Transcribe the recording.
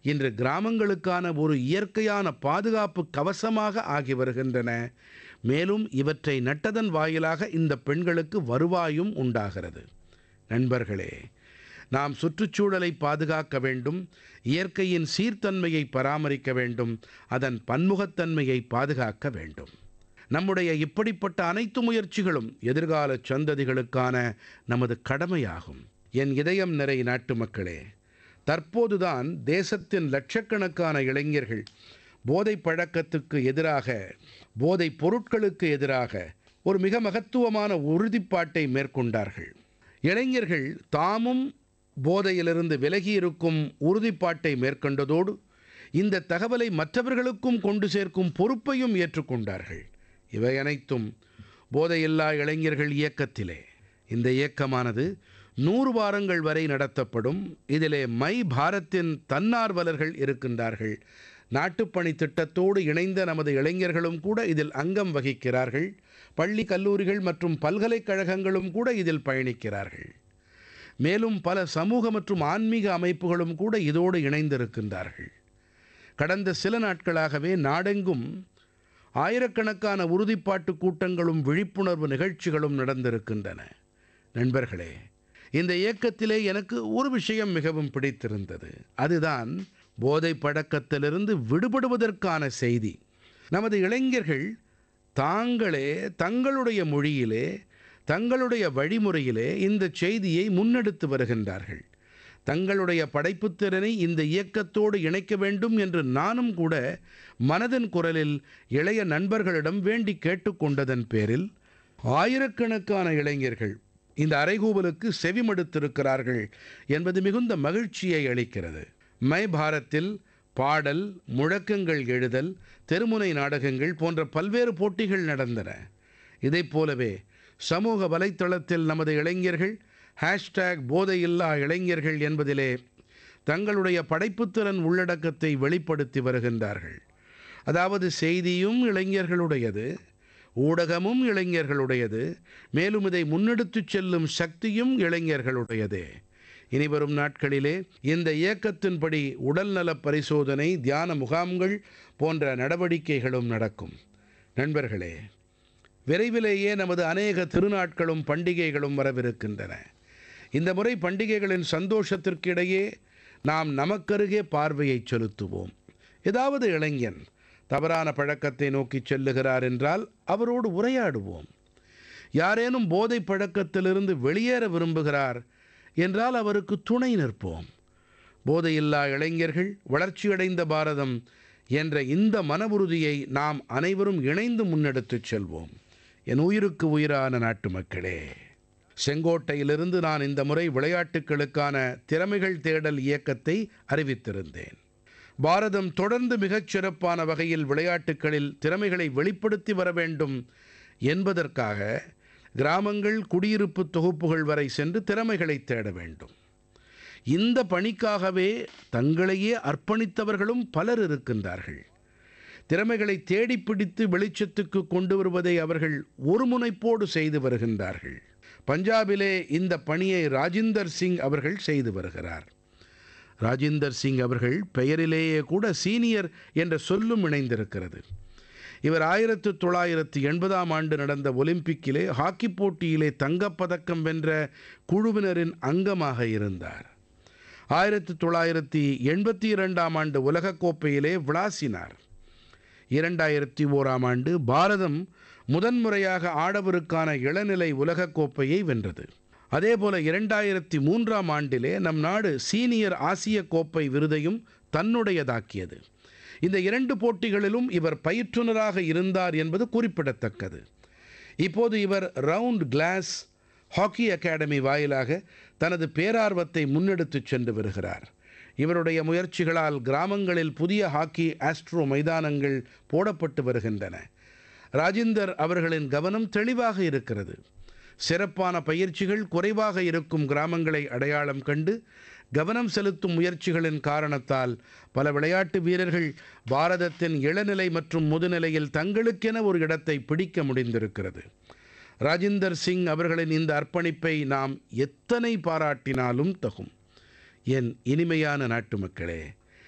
இன்று கிராமங்களுக்கான ஒரு இயற்கையான பாதுகாப்பு கவசமாக ஆகி வருகின்றன மேலும் இவற்றை நட்டதன் வாயிலாக இந்த பெண்களுக்கு வருவாயும் உண்டாகிறது நண்பர்களே நாம் சுற்றுச்சூழலை பாதுகாக்க வேண்டும் இயற்கையின் சீர்தன்மையை பராமரிக்க வேண்டும் அதன் பன்முகத்தன்மையை பாதுகாக்க வேண்டும் நம்முடைய இப்படிப்பட்ட அனைத்து முயற்சிகளும் எதிர்கால சந்ததிகளுக்கான நமது கடமையாகும் என் இதயம் நிறை நாட்டு மக்களே தற்போதுதான் தேசத்தின் லட்சக்கணக்கான இளைஞர்கள் போதை பழக்கத்துக்கு எதிராக போதைப் பொருட்களுக்கு எதிராக ஒரு மிக மகத்துவமான உறுதிப்பாட்டை மேற்கொண்டார்கள் இளைஞர்கள் தாமும் போதையிலிருந்து விலகி இருக்கும் உறுதிப்பாட்டை மேற்கொண்டதோடு இந்த தகவலை மற்றவர்களுக்கும் கொண்டு சேர்க்கும் பொறுப்பையும் ஏற்றுக்கொண்டார்கள் இவை அனைத்தும் போதையில்லா இளைஞர்கள் இயக்கத்திலே இந்த இயக்கமானது நூறு வாரங்கள் வரை நடத்தப்படும் இதிலே மை பாரத்தின் தன்னார்வலர்கள் இருக்கின்றார்கள் நாட்டுப்பணி திட்டத்தோடு இணைந்த நமது இளைஞர்களும் கூட இதில் அங்கம் வகிக்கிறார்கள் பள்ளி கல்லூரிகள் மற்றும் பல்கலைக்கழகங்களும் கூட இதில் பயணிக்கிறார்கள் மேலும் பல சமூக மற்றும் ஆன்மீக அமைப்புகளும் கூட இதோடு இணைந்திருக்கின்றார்கள் கடந்த சில நாட்களாகவே நாடெங்கும் ஆயிரக்கணக்கான உறுதிப்பாட்டு கூட்டங்களும் விழிப்புணர்வு நிகழ்ச்சிகளும் நடந்திருக்கின்றன நண்பர்களே இந்த இயக்கத்திலே எனக்கு ஒரு விஷயம் மிகவும் பிடித்திருந்தது அதுதான் போதை பழக்கத்திலிருந்து விடுபடுவதற்கான செய்தி நமது இளைஞர்கள் தாங்களே தங்களுடைய மொழியிலே தங்களுடைய வழிமுறையிலே இந்த செய்தியை முன்னெடுத்து வருகின்றார்கள் தங்களுடைய படைப்புத்திறனை இந்த இயக்கத்தோடு இணைக்க வேண்டும் என்று நானும் கூட மனதின் குரலில் இளைய நண்பர்களிடம் வேண்டி கேட்டுக்கொண்டதன் பேரில் ஆயிரக்கணக்கான இளைஞர்கள் இந்த அறைகூவலுக்கு செவிமடுத்திருக்கிறார்கள் என்பது மிகுந்த மகிழ்ச்சியை அளிக்கிறது மை பாரத்தில் பாடல் முழக்கங்கள் எழுதல் தெருமுனை நாடகங்கள் போன்ற பல்வேறு போட்டிகள் நடந்தன இதைப் போலவே சமூக வலைத்தளத்தில் நமது இளைஞர்கள் ஹேஷ்டேக் போதையில்லா இளைஞர்கள் என்பதிலே தங்களுடைய படைப்புத்திறன் உள்ளடக்கத்தை வெளிப்படுத்தி வருகின்றார்கள் அதாவது செய்தியும் இளைஞர்களுடையது ஊடகமும் இளைஞர்களுடையது மேலும் இதை முன்னெடுத்துச் செல்லும் சக்தியும் இளைஞர்களுடையதே இனிவரும் நாட்களிலே இந்த இயக்கத்தின்படி உடல்நலப் பரிசோதனை தியான முகாம்கள் போன்ற நடவடிக்கைகளும் நடக்கும் நண்பர்களே விரைவிலேயே நமது அநேக திருநாட்களும் பண்டிகைகளும் வரவிருக்கின்றன இந்த முறை பண்டிகைகளின் சந்தோஷத்திற்கிடையே நாம் நமக்கருகே பார்வையை செலுத்துவோம் ஏதாவது இளைஞன் தவறான பழக்கத்தை நோக்கி செல்லுகிறார் என்றால் அவரோடு உரையாடுவோம் யாரேனும் போதை பழக்கத்திலிருந்து வெளியேற விரும்புகிறார் என்றால் அவருக்கு துணை நிற்போம் போதையில்லா இளைஞர்கள் வளர்ச்சியடைந்த பாரதம் என்ற இந்த மன உறுதியை நாம் அனைவரும் இணைந்து முன்னெடுத்துச் செல்வோம் என் உயிருக்கு உயிரான நாட்டு மக்களே செங்கோட்டையிலிருந்து நான் இந்த முறை விளையாட்டுகளுக்கான திறமைகள் தேடல் இயக்கத்தை அறிவித்திருந்தேன் பாரதம் தொடர்ந்து மிகச் சிறப்பான வகையில் விளையாட்டுகளில் திறமைகளை வெளிப்படுத்தி வர வேண்டும் என்பதற்காக கிராமங்கள் குடியிருப்பு தொகுப்புகள் வரை சென்று திறமைகளை தேட வேண்டும் இந்த பணிக்காகவே தங்களையே அர்ப்பணித்தவர்களும் பலர் இருக்கின்றார்கள் திறமைகளை தேடிப் பிடித்து வெளிச்சத்துக்கு கொண்டு வருவதை அவர்கள் ஒருமுனைப்போடு செய்து வருகின்றார்கள் பஞ்சாபிலே இந்த பணியை ராஜிந்தர் சிங் அவர்கள் செய்து வருகிறார் ராஜிந்தர் சிங் அவர்கள் பெயரிலேயே கூட சீனியர் என்ற சொல்லும் இணைந்திருக்கிறது இவர் ஆயிரத்து தொள்ளாயிரத்து எண்பதாம் ஆண்டு நடந்த ஒலிம்பிக்கிலே ஹாக்கி போட்டியிலே தங்கப்பதக்கம் வென்ற குழுவினரின் அங்கமாக இருந்தார் ஆயிரத்து தொள்ளாயிரத்தி எண்பத்தி இரண்டாம் ஆண்டு உலகக்கோப்பையிலே விளாசினார் இரண்டாயிரத்தி ஓராம் ஆண்டு பாரதம் முதன்முறையாக ஆடவருக்கான இளநிலை உலகக்கோப்பையை வென்றது அதேபோல இரண்டாயிரத்தி மூன்றாம் ஆண்டிலே நம் நாடு சீனியர் ஆசிய கோப்பை விருதையும் தன்னுடையதாக்கியது இந்த இரண்டு போட்டிகளிலும் இவர் பயிற்றுனராக இருந்தார் என்பது குறிப்பிடத்தக்கது இப்போது இவர் ரவுண்ட் கிளாஸ் ஹாக்கி அகாடமி வாயிலாக தனது பேரார்வத்தை முன்னெடுத்துச் சென்று வருகிறார் இவருடைய முயற்சிகளால் கிராமங்களில் புதிய ஹாக்கி ஆஸ்ட்ரோ மைதானங்கள் போடப்பட்டு வருகின்றன ராஜிந்தர் அவர்களின் கவனம் தெளிவாக இருக்கிறது சிறப்பான பயிற்சிகள் குறைவாக இருக்கும் கிராமங்களை அடையாளம் கண்டு கவனம் செலுத்தும் முயற்சிகளின் காரணத்தால் பல விளையாட்டு வீரர்கள் பாரதத்தின் இளநிலை மற்றும் முதுநிலையில் தங்களுக்கென ஒரு இடத்தை பிடிக்க முடிந்திருக்கிறது ராஜிந்தர் சிங் அவர்களின் இந்த அர்ப்பணிப்பை நாம் எத்தனை பாராட்டினாலும் தகும் என் இனிமையான நாட்டு மக்களே